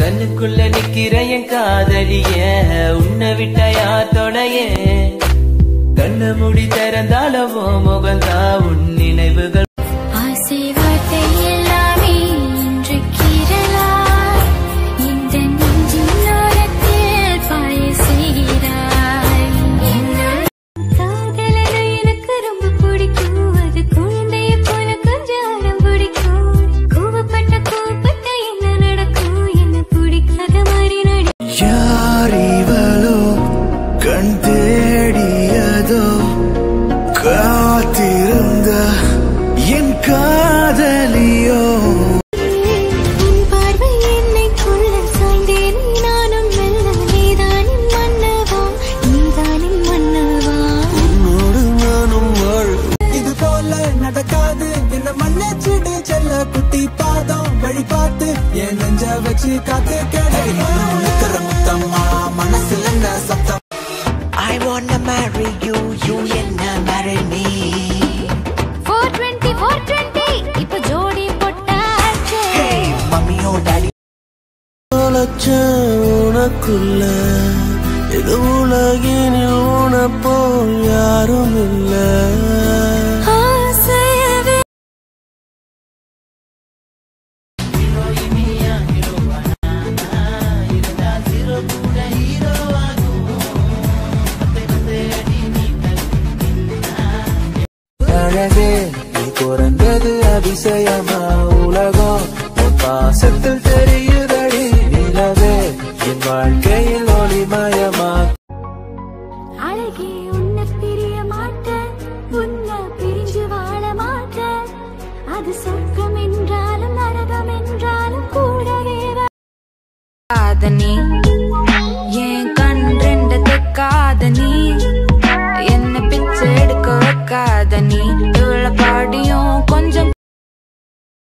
கண்ணுக்குள்ள நிக்கிற என் காதலிய உன்னை விட்ட யார் தொடைய கண்ணு முடி திறந்தாலவோ முகந்தா உன் நினைவுகள் ஆசை வார்த்தை எல்லாமே இன்று கீறலாய் இந்த நெஞ்சின் ஓரத்தில் பாய செய்கிறாய் என்னால் காதலனை எனக்கு ரொம்ப பிடிக்கும் அது குழந்தைய போல கொஞ்சம் அடம் பிடிக்கும் கோவப்பட்ட கோவப்பட்ட என்ன நடக்கும் என்ன பிடிக்காத மாதிரி நடி யார் இவளோ கண் தேடியதோ காத்திருந்த என் காதலியோ உன் பார்வை என்னை கொள்ள சாய்ந்தேன் நானும் மெல்ல நீதானின் மன்னவா நீதானின் மன்னவா உன்னோடு நானும் வாழ் இது போல நடக்காது என்ன மன்னிச்சிடு செல்ல குட்டி பாதம் வழி பார்த்து என் நெஞ்ச வச்சு காத்து கிடைக்கிற முத்தம்மா மனசுல என்ன சத்தம் I wanna marry you, you என்ன marry me. 420 420 இப்ப ஜோடி போட்டாச்சே Hey, மம்மியோ டாடி தொலைச்சேன் உனக்குள்ள இது உலகினில் உனப்போ யாரும் இல்லை ஆசையவே அழகே நீ பிறந்தது அதிசயமா உலகம் உன் பாசத்தில் தெரியுதடி நிலவே என் வாழ்க்கையில் ஒளிமயமா அழகே உன்னை பிரிய மாட்டேன் உன்னை பிரிஞ்சு வாழ மாட்டேன் அது சொர்க்கம் என்றாலும் நரகம் என்றாலும் கூடவே வ- காத நீ என் கண் ரெண்ட தெக்காத நீ என்ன பிச்சை எடுக்க வைக்காத நீ இவ்வளவு பாடியும் கொஞ்சம்